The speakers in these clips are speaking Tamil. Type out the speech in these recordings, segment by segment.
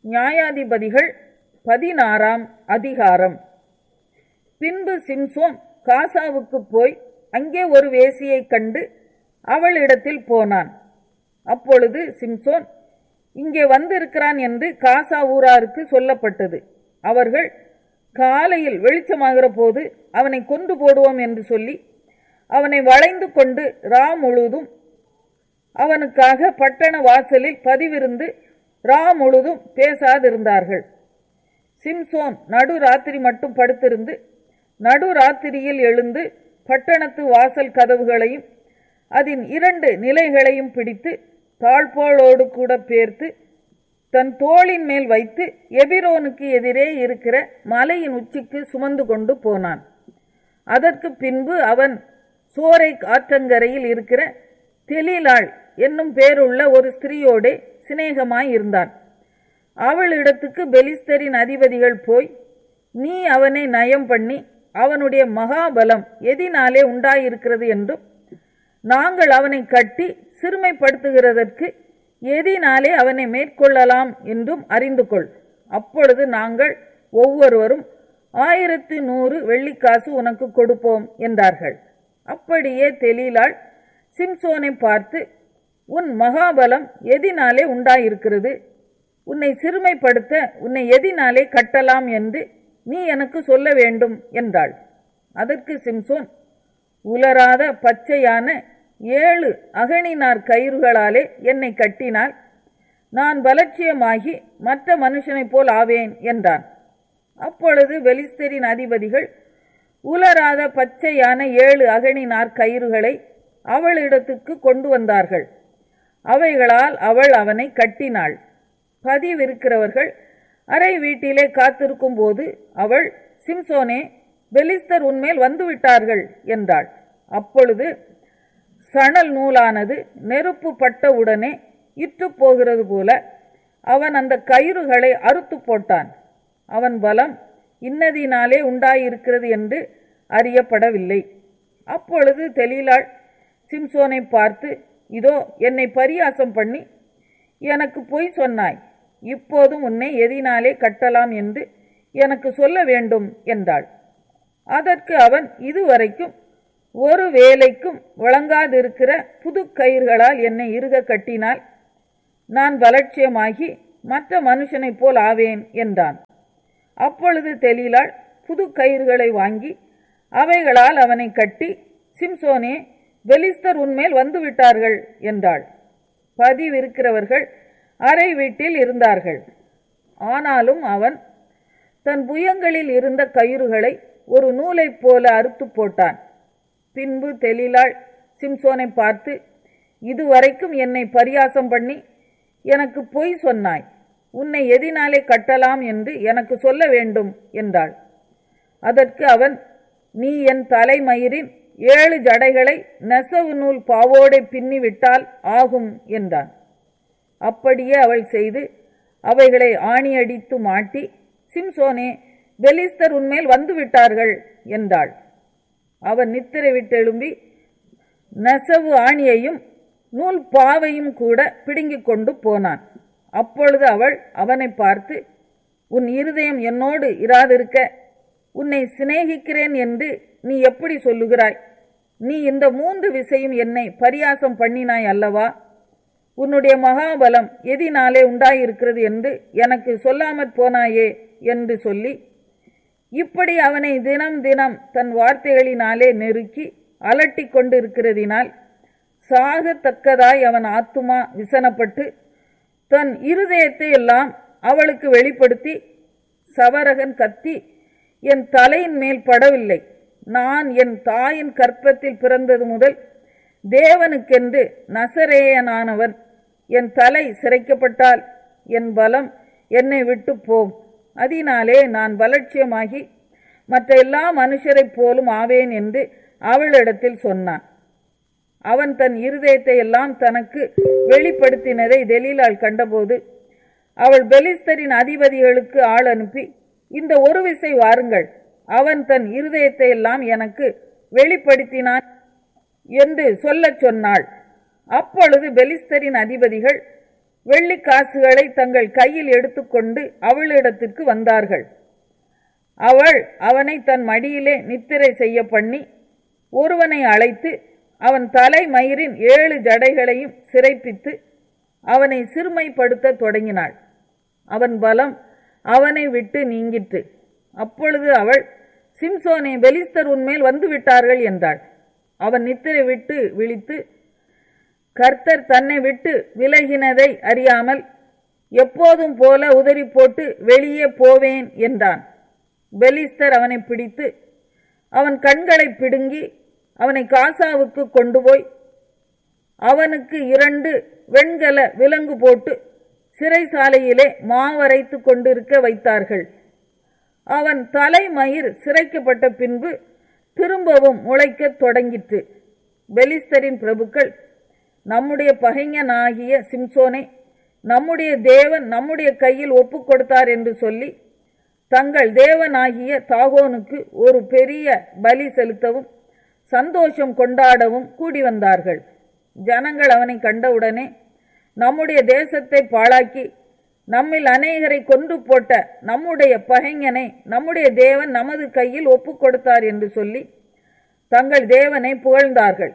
நியாயாதிபதிகள் பதினாறாம் அதிகாரம் பின்பு சிம்சோன் காசாவுக்கு போய் அங்கே ஒரு வேசியைக் கண்டு அவளிடத்தில் போனான் அப்பொழுது சிம்சோன் இங்கே வந்திருக்கிறான் என்று காசா ஊராருக்கு சொல்லப்பட்டது அவர்கள் காலையில் வெளிச்சமாகிற போது அவனை கொண்டு போடுவோம் என்று சொல்லி அவனை வளைந்து கொண்டு ரா முழுதும் அவனுக்காக பட்டண வாசலில் பதிவிருந்து ரா முழுதும் பேசாதிருந்தார்கள் சிம்சோன் நடு ராத்திரி மட்டும் படுத்திருந்து நடு ராத்திரியில் எழுந்து பட்டணத்து வாசல் கதவுகளையும் அதன் இரண்டு நிலைகளையும் பிடித்து தாழ்பாளோடு கூட பேர்த்து தன் தோளின் மேல் வைத்து எபிரோனுக்கு எதிரே இருக்கிற மலையின் உச்சிக்கு சுமந்து கொண்டு போனான் அதற்கு பின்பு அவன் சோரை ஆற்றங்கரையில் இருக்கிற தெலிலாள் என்னும் பேருள்ள ஒரு ஸ்திரீயோடே சிநேகமாய் இருந்தான் அவளிடத்துக்கு பெலிஸ்தரின் அதிபதிகள் போய் நீ அவனை நயம் பண்ணி அவனுடைய மகாபலம் எதினாலே உண்டாயிருக்கிறது என்றும் நாங்கள் அவனை கட்டி சிறுமைப்படுத்துகிறதற்கு எதினாலே அவனை மேற்கொள்ளலாம் என்றும் அறிந்து கொள் அப்பொழுது நாங்கள் ஒவ்வொருவரும் ஆயிரத்தி நூறு வெள்ளிக்காசு உனக்கு கொடுப்போம் என்றார்கள் அப்படியே தெலீலாள் சிம்சோனை பார்த்து உன் மகாபலம் எதினாலே உண்டாயிருக்கிறது உன்னை சிறுமைப்படுத்த உன்னை எதினாலே கட்டலாம் என்று நீ எனக்கு சொல்ல வேண்டும் என்றாள் அதற்கு சிம்சோன் உலராத பச்சையான ஏழு அகணினார் கயிறுகளாலே என்னை கட்டினால் நான் பலட்சியமாகி மற்ற மனுஷனைப் போல் ஆவேன் என்றான் அப்பொழுது பெலிஸ்தரின் அதிபதிகள் உலராத பச்சையான ஏழு அகணினார் கயிறுகளை அவளிடத்துக்கு கொண்டு வந்தார்கள் அவைகளால் அவள் அவனை கட்டினாள் பதிவிருக்கிறவர்கள் அறை வீட்டிலே காத்திருக்கும் போது அவள் சிம்சோனே பெலிஸ்தர் உன்மேல் வந்துவிட்டார்கள் என்றாள் அப்பொழுது சணல் நூலானது நெருப்பு பட்டவுடனே இற்று போகிறது போல அவன் அந்த கயிறுகளை அறுத்து போட்டான் அவன் பலம் இன்னதினாலே உண்டாயிருக்கிறது என்று அறியப்படவில்லை அப்பொழுது தெலீலாள் சிம்சோனை பார்த்து இதோ என்னை பரியாசம் பண்ணி எனக்கு பொய் சொன்னாய் இப்போதும் உன்னை எதினாலே கட்டலாம் என்று எனக்கு சொல்ல வேண்டும் என்றாள் அதற்கு அவன் இதுவரைக்கும் ஒரு வேலைக்கும் வழங்காதிருக்கிற புது கயிர்களால் என்னை இறுக கட்டினால் நான் பலட்சியமாகி மற்ற மனுஷனைப் போல் ஆவேன் என்றான் அப்பொழுது தெலீலாள் புது கயிறுகளை வாங்கி அவைகளால் அவனை கட்டி சிம்சோனே பெலிஸ்தர் உன்மேல் வந்துவிட்டார்கள் என்றாள் பதிவிருக்கிறவர்கள் அறை வீட்டில் இருந்தார்கள் ஆனாலும் அவன் தன் புயங்களில் இருந்த கயிறுகளை ஒரு நூலைப் போல அறுத்து போட்டான் பின்பு தெளிலாள் சிம்சோனை பார்த்து இதுவரைக்கும் என்னை பரியாசம் பண்ணி எனக்கு பொய் சொன்னாய் உன்னை எதினாலே கட்டலாம் என்று எனக்கு சொல்ல வேண்டும் என்றாள் அதற்கு அவன் நீ என் தலைமயிரின் ஏழு ஜடைகளை நெசவு நூல் பாவோடை பின்னி விட்டால் ஆகும் என்றான் அப்படியே அவள் செய்து அவைகளை ஆணியடித்து மாட்டி சிம்சோனே பெலிஸ்தர் உன்மேல் வந்து விட்டார்கள் என்றாள் அவன் நித்திரை விட்டெழும்பி நெசவு ஆணியையும் நூல் பாவையும் கூட பிடுங்கிக் கொண்டு போனான் அப்பொழுது அவள் அவனை பார்த்து உன் இருதயம் என்னோடு இராதிருக்க உன்னை சிநேகிக்கிறேன் என்று நீ எப்படி சொல்லுகிறாய் நீ இந்த மூன்று விசையும் என்னை பரியாசம் பண்ணினாய் அல்லவா உன்னுடைய மகாபலம் எதினாலே உண்டாயிருக்கிறது என்று எனக்கு சொல்லாமற் போனாயே என்று சொல்லி இப்படி அவனை தினம் தினம் தன் வார்த்தைகளினாலே நெருக்கி அலட்டி கொண்டிருக்கிறதினால் சாகத்தக்கதாய் அவன் ஆத்துமா விசனப்பட்டு தன் இருதயத்தை எல்லாம் அவளுக்கு வெளிப்படுத்தி சவரகன் கத்தி என் தலையின் மேல் படவில்லை நான் என் தாயின் கற்பத்தில் பிறந்தது முதல் தேவனுக்கென்று நசரேயனானவன் என் தலை சிரைக்கப்பட்டால் என் பலம் என்னை விட்டு போம் அதனாலே நான் பலட்சியமாகி மற்ற எல்லா மனுஷரைப் போலும் ஆவேன் என்று அவளிடத்தில் சொன்னான் அவன் தன் இருதயத்தை எல்லாம் தனக்கு வெளிப்படுத்தினதை தெலீலாள் கண்டபோது அவள் பெலிஸ்தரின் அதிபதிகளுக்கு ஆள் அனுப்பி இந்த ஒரு விசை வாருங்கள் அவன் தன் இருதயத்தை எல்லாம் எனக்கு வெளிப்படுத்தினான் என்று சொல்லச் சொன்னாள் அப்பொழுது பெலிஸ்தரின் அதிபதிகள் வெள்ளி காசுகளை தங்கள் கையில் எடுத்துக்கொண்டு அவளிடத்திற்கு வந்தார்கள் அவள் அவனை தன் மடியிலே நித்திரை செய்ய பண்ணி ஒருவனை அழைத்து அவன் தலை மயிரின் ஏழு ஜடைகளையும் சிறைப்பித்து அவனை சிறுமைப்படுத்த தொடங்கினாள் அவன் பலம் அவனை விட்டு நீங்கிற்று அப்பொழுது அவள் சிம்சோனே பெலிஸ்தர் உன்மேல் வந்து விட்டார்கள் என்றாள் அவன் நித்திரை விட்டு விழித்து கர்த்தர் தன்னை விட்டு விலகினதை அறியாமல் எப்போதும் போல உதறி போட்டு வெளியே போவேன் என்றான் பெலிஸ்தர் அவனை பிடித்து அவன் கண்களை பிடுங்கி அவனை காசாவுக்கு கொண்டு போய் அவனுக்கு இரண்டு வெண்கல விலங்கு போட்டு சிறைசாலையிலே மாவரைத்து கொண்டிருக்க வைத்தார்கள் அவன் தலைமயிர் சிரைக்கப்பட்ட பின்பு திரும்பவும் முளைக்கத் தொடங்கிற்று பெலிஸ்தரின் பிரபுக்கள் நம்முடைய பகைஞனாகிய சிம்சோனை நம்முடைய தேவன் நம்முடைய கையில் ஒப்புக் கொடுத்தார் என்று சொல்லி தங்கள் தேவனாகிய தாகோனுக்கு ஒரு பெரிய பலி செலுத்தவும் சந்தோஷம் கொண்டாடவும் கூடி வந்தார்கள் ஜனங்கள் அவனை கண்டவுடனே நம்முடைய தேசத்தை பாழாக்கி நம்மில் அநேகரை கொண்டு போட்ட நம்முடைய பகைஞனை நம்முடைய தேவன் நமது கையில் ஒப்புக் கொடுத்தார் என்று சொல்லி தங்கள் தேவனை புகழ்ந்தார்கள்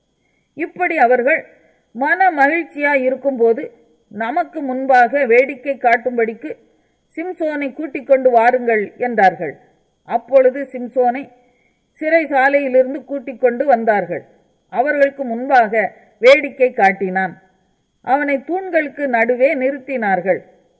இப்படி அவர்கள் மன மகிழ்ச்சியாய் இருக்கும்போது நமக்கு முன்பாக வேடிக்கை காட்டும்படிக்கு சிம்சோனை கூட்டிக் கொண்டு வாருங்கள் என்றார்கள் அப்பொழுது சிம்சோனை சிறைசாலையிலிருந்து கூட்டிக் கொண்டு வந்தார்கள் அவர்களுக்கு முன்பாக வேடிக்கை காட்டினான் அவனை தூண்களுக்கு நடுவே நிறுத்தினார்கள்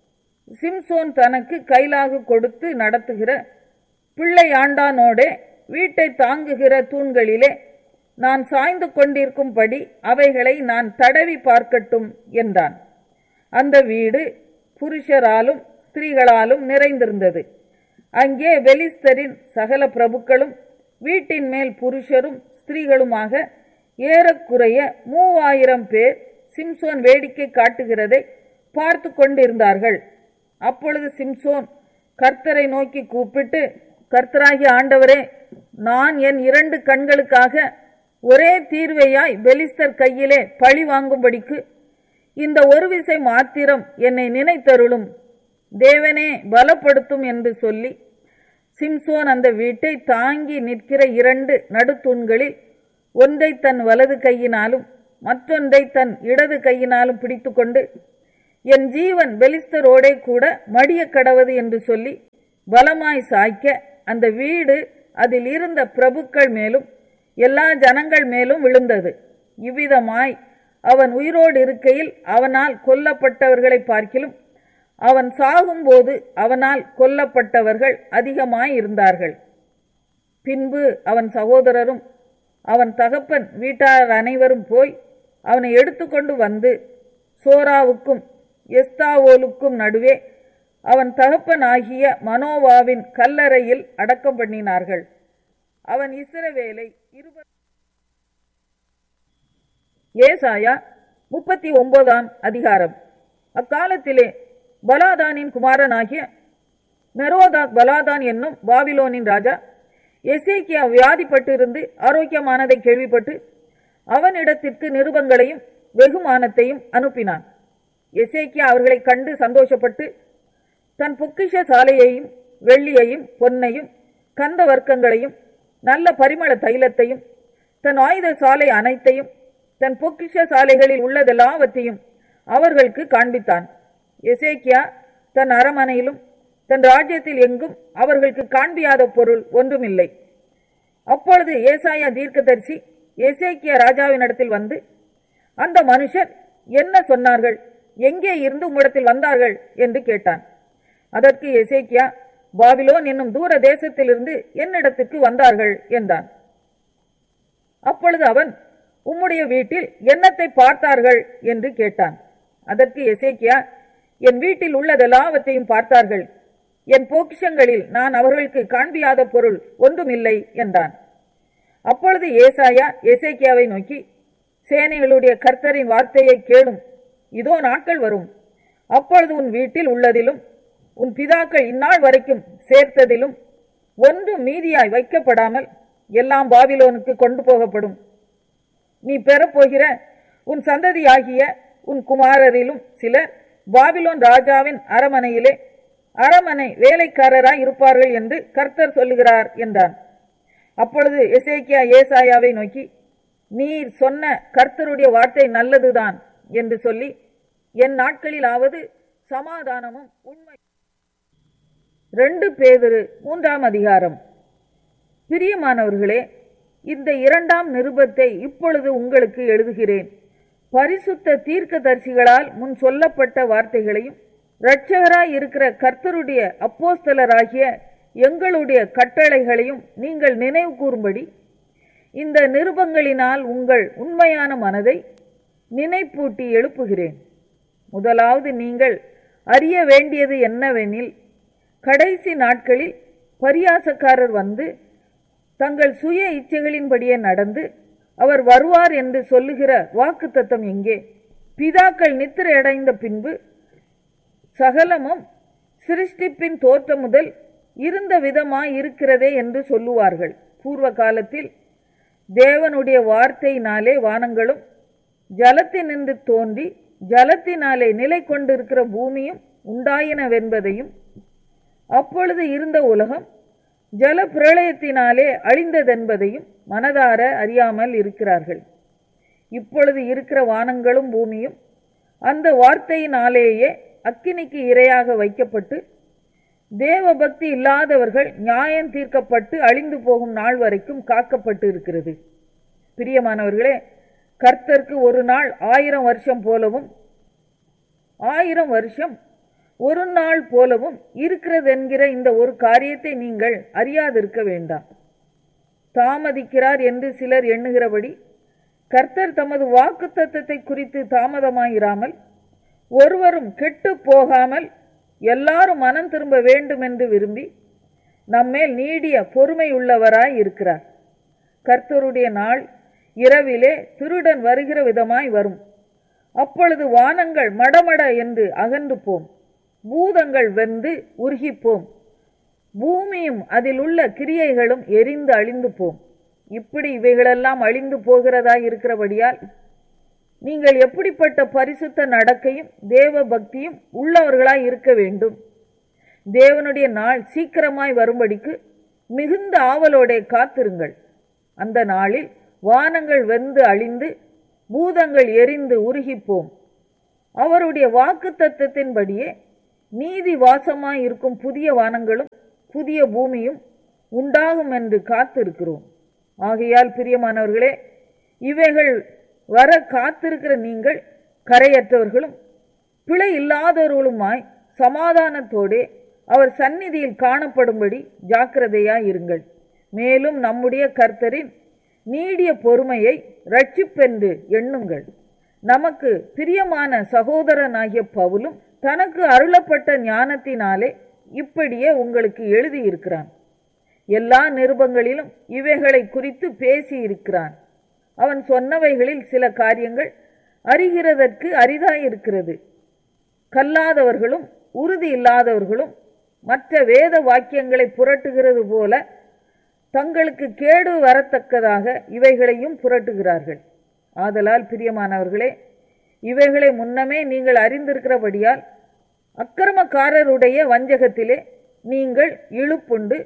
சிம்சோன் தனக்கு கைலாகு கொடுத்து நடத்துகிற பிள்ளை ஆண்டானோடே வீட்டை தாங்குகிற தூண்களிலே நான் சாய்ந்து கொண்டிருக்கும்படி அவைகளை நான் தடவி பார்க்கட்டும் என்றான் அந்த வீடு புருஷராலும் ஸ்திரீகளாலும் நிறைந்திருந்தது அங்கே பெலிஸ்தரின் சகல பிரபுக்களும் வீட்டின் மேல் புருஷரும் ஸ்திரீகளுமாக ஏறக்குறைய மூவாயிரம் பேர் சிம்சோன் வேடிக்கை காட்டுகிறதை பார்த்து கொண்டிருந்தார்கள் அப்பொழுது சிம்சோன் கர்த்தரை நோக்கி கூப்பிட்டு கர்த்தராகிய ஆண்டவரே நான் என் இரண்டு கண்களுக்காக ஒரே தீர்வையாய் பெலிஸ்தர் கையிலே பழி வாங்கும்படிக்கு இந்த ஒரு விசை மாத்திரம் என்னை நினைத்தருளும் தேவனே பலப்படுத்தும் என்று சொல்லி சிம்சோன் அந்த வீட்டை தாங்கி நிற்கிற இரண்டு நடுத்தூண்களில் ஒன்றை தன் வலது கையினாலும் மற்றொன்றை தன் இடது கையினாலும் பிடித்துக்கொண்டு என் ஜீவன் பெலிஸ்தரோடே கூட மடிய கடவது என்று சொல்லி பலமாய் சாய்க்க அந்த வீடு அதில் இருந்த பிரபுக்கள் மேலும் எல்லா ஜனங்கள் மேலும் விழுந்தது இவ்விதமாய் அவன் உயிரோடு இருக்கையில் அவனால் கொல்லப்பட்டவர்களை பார்க்கிலும் அவன் சாகும்போது அவனால் கொல்லப்பட்டவர்கள் அதிகமாய் இருந்தார்கள் பின்பு அவன் சகோதரரும் அவன் தகப்பன் வீட்டார் அனைவரும் போய் அவனை எடுத்துக்கொண்டு வந்து சோராவுக்கும் எஸ்தாவோலுக்கும் நடுவே அவன் தகப்பன் ஆகிய மனோவாவின் கல்லறையில் அடக்கம் பண்ணினார்கள் அவன் இஸ்ரவேலை இருபது ஏசாயா முப்பத்தி ஒன்பதாம் அதிகாரம் அக்காலத்திலே பலாதானின் குமாரனாகிய மெரோதாக் பலாதான் என்னும் பாபிலோனின் ராஜா எசேக்கியா வியாதிப்பட்டிருந்து ஆரோக்கியமானதை கேள்விப்பட்டு அவனிடத்திற்கு நிருபங்களையும் வெகுமானத்தையும் அனுப்பினான் எசேக்கியா அவர்களை கண்டு சந்தோஷப்பட்டு தன் பொக்கிஷ சாலையையும் வெள்ளியையும் பொன்னையும் கந்த வர்க்கங்களையும் நல்ல பரிமள தைலத்தையும் தன் ஆயுத சாலை அனைத்தையும் தன் பொக்கிஷ சாலைகளில் உள்ளதெல்லாவற்றையும் அவர்களுக்கு காண்பித்தான் எசேக்கியா தன் அரமனையிலும் தன் ராஜ்யத்தில் எங்கும் அவர்களுக்கு காண்பியாத பொருள் ஒன்றுமில்லை அப்பொழுது ஏசாயா தீர்க்கதரிசி எசேக்கியா ராஜாவினிடத்தில் வந்து அந்த மனுஷர் என்ன சொன்னார்கள் எங்கே இருந்து உம்மிடத்தில் வந்தார்கள் என்று கேட்டான் அதற்கு எசேக்கியா பாபிலோன் என்னும் தூர தேசத்திலிருந்து என்னிடத்திற்கு வந்தார்கள் என்றான் அப்பொழுது அவன் உம்முடைய வீட்டில் என்னத்தை பார்த்தார்கள் என்று கேட்டான் அதற்கு எசேக்கியா என் வீட்டில் உள்ளதெல்லாவற்றையும் பார்த்தார்கள் என் பொக்கிஷங்களில் நான் அவர்களுக்கு காண்பியாத பொருள் ஒன்றுமில்லை என்றான் அப்பொழுது ஏசாயா எசேக்கியாவை நோக்கி சேனைகளுடைய கர்த்தரின் வார்த்தையை கேளும் இதோ நாட்கள் வரும் அப்பொழுது உன் வீட்டில் உள்ளதிலும் உன் பிதாக்கள் இந்நாள் வரைக்கும் சேர்த்ததிலும் ஒன்றும் மீதியாய் வைக்கப்படாமல் எல்லாம் பாபிலோனுக்கு கொண்டு போகப்படும் நீ பெறப்போகிற உன் சந்ததியாகிய உன் குமாரரிலும் சிலர் பாபிலோன் ராஜாவின் அரமனையிலே அரமனை வேலைக்காரராய் இருப்பார்கள் என்று கர்த்தர் சொல்லுகிறார் என்றான் அப்பொழுது எசேக்கியா ஏசாயாவை நோக்கி நீர் சொன்ன கர்த்தருடைய வார்த்தை நல்லதுதான் என்று சொல்லி என் நாட்களிலாவது சமாதானமும் உண்மை ரெண்டு பேதிரு மூன்றாம் அதிகாரம் பிரியமானவர்களே இந்த இரண்டாம் நிருபத்தை இப்பொழுது உங்களுக்கு எழுதுகிறேன் பரிசுத்த தீர்க்கதரிசிகளால் முன் சொல்லப்பட்ட வார்த்தைகளையும் இரட்சகராய் இருக்கிற கர்த்தருடைய அப்போஸ்தலராகிய எங்களுடைய கட்டளைகளையும் நீங்கள் நினைவு கூறும்படி இந்த நிருபங்களினால் உங்கள் உண்மையான மனதை நினைப்பூட்டி எழுப்புகிறேன் முதலாவது நீங்கள் அறிய வேண்டியது என்னவெனில் கடைசி நாட்களில் பரியாசக்காரர் வந்து தங்கள் சுய இச்சைகளின்படியே நடந்து அவர் வருவார் என்று சொல்லுகிற வாக்குத்தத்தம் எங்கே பிதாக்கள் நித்திரையடைந்த பின்பு சகலமும் சிருஷ்டிப்பின் தோற்றம் முதல் இருந்த விதமாய் இருக்கிறதே என்று சொல்லுவார்கள் பூர்வ காலத்தில் தேவனுடைய வார்த்தையினாலே வானங்களும் ஜலத்தினின்று தோன்றி ஜலத்தினாலே நிலை கொண்டிருக்கிற பூமியும் உண்டாயினவென்பதையும் அப்பொழுது இருந்த உலகம் ஜல பிரளயத்தினாலே அழிந்ததென்பதையும் மனதார அறியாமல் இருக்கிறார்கள் இப்பொழுது இருக்கிற வானங்களும் பூமியும் அந்த வார்த்தையினாலேயே அக்கினிக்கு இரையாக வைக்கப்பட்டு தேவ பக்தி இல்லாதவர்கள் நியாயம் தீர்க்கப்பட்டு அழிந்து போகும் நாள் வரைக்கும் காக்கப்பட்டு இருக்கிறது பிரியமானவர்களே கர்த்தருக்கு ஒரு நாள் ஆயிரம் வருஷம் போலவும் ஆயிரம் வருஷம் ஒரு நாள் போலவும் இருக்கிறது என்கிற இந்த ஒரு காரியத்தை நீங்கள் அறியாதிருக்க வேண்டாம் தாமதிக்கிறார் என்று சிலர் எண்ணுகிறபடி கர்த்தர் தமது வாக்கு தத்தத்தை குறித்து தாமதமாயிராமல் ஒருவரும் கெட்டு போகாமல் எல்லாரும் மனம் திரும்ப வேண்டும் என்று விரும்பி நம்மேல் நீடிய பொறுமை உள்ளவராய் இருக்கிறார் கர்த்தருடைய நாள் இரவிலே திருடன் வருகிற விதமாய் வரும் அப்பொழுது வானங்கள் மடமட என்று அகன்று போம் பூதங்கள் வெந்து உருகிப்போம் பூமியும் அதில் உள்ள கிரியைகளும் எரிந்து அழிந்து போம் இப்படி இவைகளெல்லாம் அழிந்து போகிறதா இருக்கிறபடியால் நீங்கள் எப்படிப்பட்ட பரிசுத்த நடக்கையும் தேவ பக்தியும் உள்ளவர்களாய் இருக்க வேண்டும் தேவனுடைய நாள் சீக்கிரமாய் வரும்படிக்கு மிகுந்த ஆவலோடே காத்திருங்கள் அந்த நாளில் வானங்கள் வெந்து அழிந்து பூதங்கள் எரிந்து உருகிப்போம் அவருடைய வாக்கு தத்தத்தின்படியே நீதி வாசமாய் இருக்கும் புதிய வானங்களும் புதிய பூமியும் உண்டாகும் என்று காத்திருக்கிறோம் ஆகையால் பிரியமானவர்களே இவைகள் வர காத்திருக்கிற நீங்கள் கரையற்றவர்களும் பிழை இல்லாதவர்களுமாய் சமாதானத்தோடே அவர் சந்நிதியில் காணப்படும்படி ஜாக்கிரதையாய் இருங்கள் மேலும் நம்முடைய கர்த்தரின் நீடிய பொறுமையை ரட்சிப்பென்று எண்ணுங்கள் நமக்கு பிரியமான சகோதரனாகிய பவுலும் தனக்கு அருளப்பட்ட ஞானத்தினாலே இப்படியே உங்களுக்கு எழுதியிருக்கிறான் எல்லா நிருபங்களிலும் இவைகளை குறித்து பேசியிருக்கிறான் அவன் சொன்னவைகளில் சில காரியங்கள் அறிகிறதற்கு அரிதாயிருக்கிறது கல்லாதவர்களும் உறுதி இல்லாதவர்களும் மற்ற வேத வாக்கியங்களை புரட்டுகிறது போல தங்களுக்கு கேடு வரத்தக்கதாக இவைகளையும் புரட்டுகிறார்கள் ஆதலால் பிரியமானவர்களே இவைகளை முன்னமே நீங்கள் அறிந்திருக்கிறபடியால் அக்கிரமக்காரருடைய வஞ்சகத்திலே நீங்கள் இழுப்புண்டு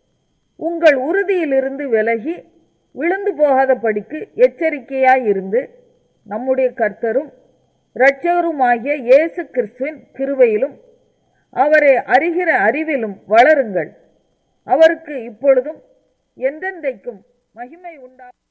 உங்கள் உறுதியிலிருந்து விலகி விழுந்து போகாத படிக்கு எச்சரிக்கையாயிருந்து நம்முடைய கர்த்தரும் இரட்சகருமாகிய இயேசு கிறிஸ்துவின் கிருபையிலும் அவரை அறிகிற அறிவிலும் வளருங்கள் அவருக்கு இப்பொழுதும் என்றென்றைக்கும் மகிமை உண்டா